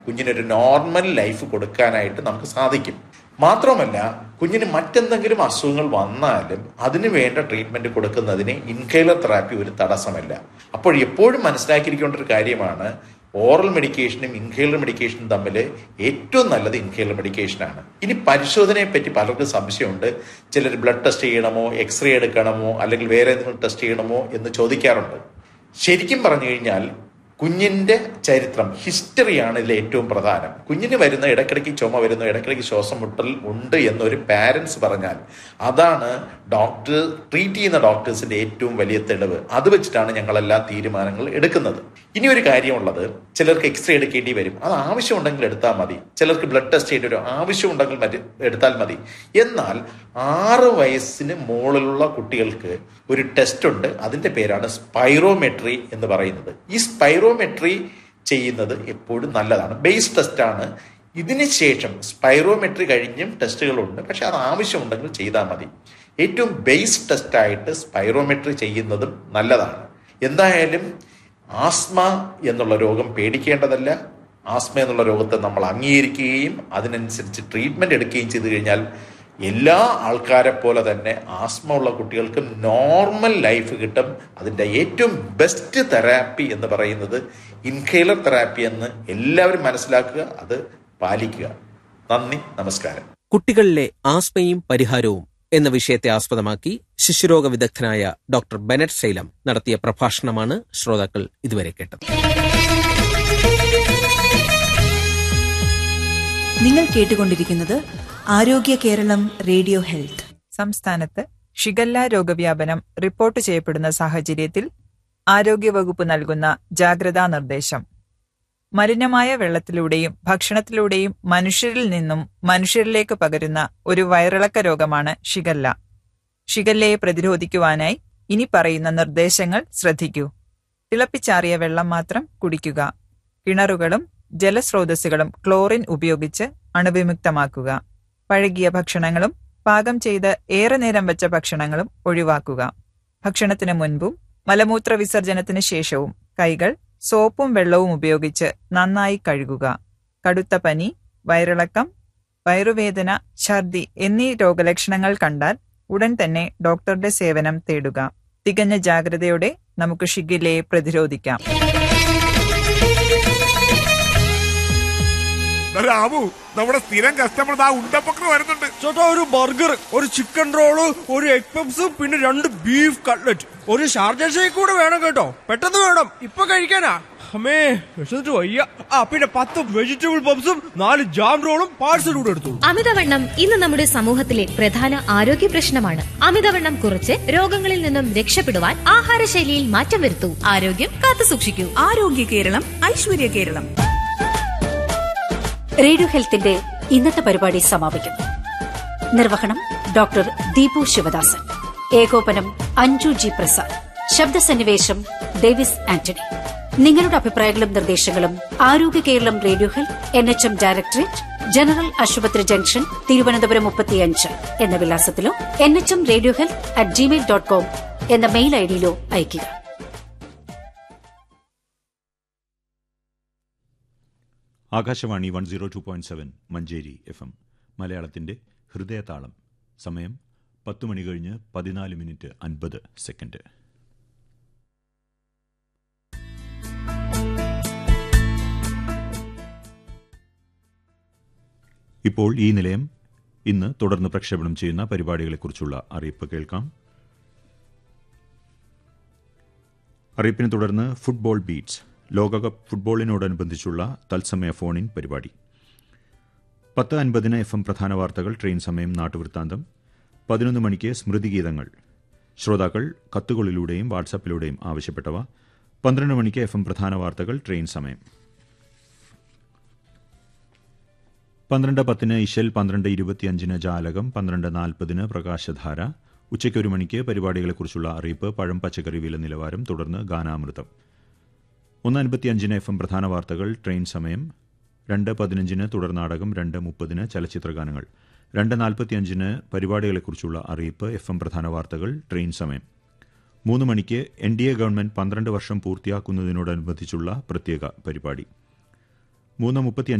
കുഞ്ഞിനൊരു normal life കൊടുക്കാനായിട്ട് നമുക്ക് സാധിക്കും മാത്രമല്ല കുഞ്ഞിന് മറ്റെന്തെങ്കിലും അസുഖങ്ങൾ വന്നാലും അതിന് വേണ്ട ട്രീറ്റ്മെന്റ് കൊടുക്കുന്നതിന് ഇൻഹേലർ തെറാപ്പി ഒരു തടസ്സമല്ല അപ്പോൾ എപ്പോഴും മനസ്സിലാക്കിയിരിക്കേണ്ട ഒരു കാര്യമാണ് ഓറൽ മെഡിക്കേഷനും ഇൻഹേലർ മെഡിക്കേഷനും തമ്മിൽ ഏറ്റവും നല്ലത് ഇൻഹേലർ മെഡിക്കേഷനാണ് ഇനി പരിശോധനയെ പറ്റി പലർക്കും സംശയമുണ്ട് ചിലർ ബ്ലഡ് ടെസ്റ്റ് ചെയ്യണമോ എക്സ്റേ എടുക്കണമോ അല്ലെങ്കിൽ വേറെ എന്തെങ്കിലും ടെസ്റ്റ് ചെയ്യണമോ എന്ന് ചോദിക്കാറുണ്ട് ശരിക്കും പറഞ്ഞു കഴിഞ്ഞാൽ കുഞ്ഞിന്റെ ചരിത്രം ഹിസ്റ്ററിയാണ് ഇതിൽ ഏറ്റവും പ്രധാനം കുഞ്ഞിന് വരുന്ന ഇടയ്ക്കിടയ്ക്ക് ചുമ വരുന്നു ഇടയ്ക്കിടയ്ക്ക് ശ്വാസം മുട്ടൽ ഉണ്ട് എന്നൊരു പാരൻസ് പറഞ്ഞാൽ അതാണ് ഡോക്ടർ ട്രീറ്റ് ചെയ്യുന്ന ഡോക്ടേഴ്സിന്റെ ഏറ്റവും വലിയ തെളിവ് അത് വെച്ചിട്ടാണ് ഞങ്ങൾ എല്ലാ തീരുമാനങ്ങൾ എടുക്കുന്നത് ഇനി ഒരു കാര്യമുള്ളത് ചിലർക്ക് എക്സ്റേ എടുക്കേണ്ടി വരും അത് ആവശ്യമുണ്ടെങ്കിൽ എടുത്താൽ മതി ചിലർക്ക് ബ്ലഡ് ടെസ്റ്റ് ചെയ്യേണ്ടി വരും ആവശ്യമുണ്ടെങ്കിൽ മതി എടുത്താൽ മതി എന്നാൽ ആറ് വയസ്സിന് മുകളിലുള്ള കുട്ടികൾക്ക് ഒരു ടെസ്റ്റ് ഉണ്ട് അതിന്റെ പേരാണ് സ്പൈറോമെട്രി എന്ന് പറയുന്നത് ഈ സ്പൈറോമെട്രി ചെയ്യുന്നത് എപ്പോഴും നല്ലതാണ് ബേസ് ടെസ്റ്റ് ആണ് ഇതിന് ശേഷം സ്പൈറോമെട്രി കഴിഞ്ഞും ടെസ്റ്റുകളുണ്ട് പക്ഷെ അത് ആവശ്യമുണ്ടെങ്കിൽ ചെയ്താൽ മതി ഏറ്റവും ബേസ് ടെസ്റ്റായിട്ട് സ്പൈറോമെട്രി ചെയ്യുന്നതും നല്ലതാണ് എന്തായാലും ആസ്മ എന്നുള്ള രോഗം പേടിക്കേണ്ടതല്ല ആസ്മ എന്നുള്ള രോഗത്തെ നമ്മൾ അംഗീകരിക്കുകയും അതിനനുസരിച്ച് ട്രീറ്റ്മെന്റ് എടുക്കുകയും ചെയ്തു കഴിഞ്ഞാൽ എല്ലാ ആൾക്കാരെ പോലെ തന്നെ ആസ്മ ഉള്ള കുട്ടികൾക്ക് നോർമൽ ലൈഫ് കിട്ടും അതിൻ്റെ ഏറ്റവും ബെസ്റ്റ് തെറാപ്പി എന്ന് പറയുന്നത് ഇൻഹേലർ തെറാപ്പി എന്ന് എല്ലാവരും മനസ്സിലാക്കുക അത് പാലിക്കുക നന്ദി നമസ്കാരം കുട്ടികളിലെ ആസ്മയും പരിഹാരവും എന്ന വിഷയത്തെ ആസ്പദമാക്കി ശിശുരോഗ വിദഗ്ധനായ ഡോക്ടർ ബെനറ്റ് ശൈലം നടത്തിയ പ്രഭാഷണമാണ് ശ്രോതാക്കൾ ഇതുവരെ കേട്ടത് നിങ്ങൾ കേട്ടുകൊണ്ടിരിക്കുന്നത് ആരോഗ്യ കേരളം റേഡിയോ ഹെൽത്ത് സംസ്ഥാനത്ത് ഷിഗല്ല രോഗവ്യാപനം റിപ്പോർട്ട് ചെയ്യപ്പെടുന്ന സാഹചര്യത്തിൽ ആരോഗ്യവകുപ്പ് നൽകുന്ന ജാഗ്രതാ നിർദ്ദേശം മലിനമായ വെള്ളത്തിലൂടെയും ഭക്ഷണത്തിലൂടെയും മനുഷ്യരിൽ നിന്നും മനുഷ്യരിലേക്ക് പകരുന്ന ഒരു വയറിളക്ക രോഗമാണ് ഷിഗല്ല ഷിഗല്ലയെ പ്രതിരോധിക്കുവാനായി ഇനി പറയുന്ന നിർദ്ദേശങ്ങൾ ശ്രദ്ധിക്കൂ തിളപ്പിച്ചാറിയ വെള്ളം മാത്രം കുടിക്കുക കിണറുകളും ജലസ്രോതസ്സുകളും ക്ലോറിൻ ഉപയോഗിച്ച് അണുവിമുക്തമാക്കുക പഴകിയ ഭക്ഷണങ്ങളും പാകം ചെയ്ത് ഏറെ നേരം വെച്ച ഭക്ഷണങ്ങളും ഒഴിവാക്കുക ഭക്ഷണത്തിന് മുൻപും മലമൂത്ര വിസർജനത്തിന് ശേഷവും കൈകൾ സോപ്പും വെള്ളവും ഉപയോഗിച്ച് നന്നായി കഴുകുക കടുത്ത പനി വയറിളക്കം വയറുവേദന ഛർദി എന്നീ രോഗലക്ഷണങ്ങൾ കണ്ടാൽ ഉടൻ തന്നെ ഡോക്ടറുടെ സേവനം തേടുക തികഞ്ഞ ജാഗ്രതയോടെ നമുക്ക് ഷിഗില്ലയെ പ്രതിരോധിക്കാം രാമു നമ്മുടെ സ്ഥിരം കസ്റ്റമർ ആ ഉണ്ടപ്പക്കർ വരുന്നുണ്ട് ചേട്ടാ ഒരു ബർഗർ ഒരു ചിക്കൻ റോള് ഒരു എഗ് പപ്സ് പിന്നെ രണ്ട് ബീഫ് കട്ട്ലറ്റ് ഒരു ഷാർജ ഷേക്ക് കൂടെ വേണം കേട്ടോ പെട്ടെന്ന് വേണം ഇപ്പൊ കഴിക്കാനാ അമ്മേ വിശന്നിട്ട് വയ്യ ആ പിന്നെ പത്ത് വെജിറ്റബിൾ പപ്സും നാല് ജാം റോളും പാഴ്സൽ കൂടെ എടുത്തു അമിതവണ്ണം ഇന്ന് നമ്മുടെ സമൂഹത്തിലെ പ്രധാന ആരോഗ്യ പ്രശ്നമാണ് അമിതവണ്ണം കുറച്ച് രോഗങ്ങളിൽ നിന്നും രക്ഷപ്പെടുവാൻ ആഹാരശൈലിയിൽ മാറ്റം വരുത്തൂ ആരോഗ്യം കാത്തു സൂക്ഷിക്കൂ ആരോഗ്യ കേരളം ഐശ്വര്യ കേരളം റേഡിയോ ഹെൽത്തിന്റെ ഇന്നത്തെ പരിപാടി സമാപിക്കുന്നു നിർവഹണം ഡോക്ടർ ദീപു ശിവദാസൻ ഏകോപനം അഞ്ജു ജി പ്രസാദ് ശബ്ദസന്നിവേശം ഡേവിസ് ആന്റണി നിങ്ങളുടെ അഭിപ്രായങ്ങളും നിർദ്ദേശങ്ങളും Arogya Keralam radio health N H M directorate general ആശുപത്രി ജംഗ്ഷൻ തിരുവനന്തപുരം മുപ്പത്തിയഞ്ച് എന്ന വിലാസത്തിലോ N H M radio health at gmail dot com എന്ന മെയിൽ ഐഡിയിലോ അയയ്ക്കുക Akashvani one zero two point seven Manjeri F M മലയാളത്തിന്റെ ഹൃദയതാളം സമയം പത്ത് മണി കഴിഞ്ഞ് പതിനാല് മിനിറ്റ് അൻപത് സെക്കൻഡ് ഇപ്പോൾ ഈ നിലയം ഇന്ന് തുടർന്ന് പ്രക്ഷേപണം ചെയ്യുന്ന പരിപാടികളെക്കുറിച്ചുള്ള അറിയിപ്പ് കേൾക്കാം അറിയിപ്പിനെ തുടർന്ന് ഫുട്ബോൾ ബീറ്റ്സ് ലോകകപ്പ് ഫുട്ബോളിനോടനുബന്ധിച്ചുള്ള തത്സമയ ഫോൺ ഇൻ പരിപാടി പത്ത് അൻപതിന് എഫ് എം പ്രധാന വാർത്തകൾ ട്രെയിൻ സമയം നാട്ടുവൃത്താന്തം പതിനൊന്ന് മണിക്ക് സ്മൃതിഗീതങ്ങൾ ശ്രോതാക്കൾ കത്തുകളിലൂടെയും വാട്സാപ്പിലൂടെയും ആവശ്യപ്പെട്ടവ പന്ത്രണ്ട് മണിക്ക് എഫ് എം പ്രധാന വാർത്തകൾ ട്രെയിൻ സമയം പന്ത്രണ്ട് പത്തിന് ഇശൽ പന്ത്രണ്ട് ഇരുപത്തിയഞ്ചിന് ജാലകം പന്ത്രണ്ട് നാൽപ്പതിന് പ്രകാശധാര ഉച്ചയ്ക്ക് ഒരു മണിക്ക് പരിപാടികളെക്കുറിച്ചുള്ള അറിയിപ്പ് പഴം പച്ചക്കറി വില നിലവാരം തുടർന്ന് ഗാനാമൃതം ഒന്ന് അൻപത്തിയഞ്ചിന് എഫ് എം പ്രധാന വാർത്തകൾ ട്രെയിൻ സമയം രണ്ട് പതിനഞ്ചിന് തുടർനാടകം രണ്ട് മുപ്പതിന് ചലച്ചിത്രഗാനങ്ങൾ രണ്ട് നാൽപ്പത്തിയഞ്ചിന് പരിപാടികളെക്കുറിച്ചുള്ള അറിയിപ്പ് എഫ് എം പ്രധാന വാർത്തകൾ ട്രെയിൻ സമയം മൂന്ന് മണിക്ക് എൻ ഡി എ ഗവൺമെന്റ് പന്ത്രണ്ട് വർഷം പൂർത്തിയാക്കുന്നതിനോടനുബന്ധിച്ചുള്ള പ്രത്യേക പരിപാടി മൂന്ന് മുപ്പത്തി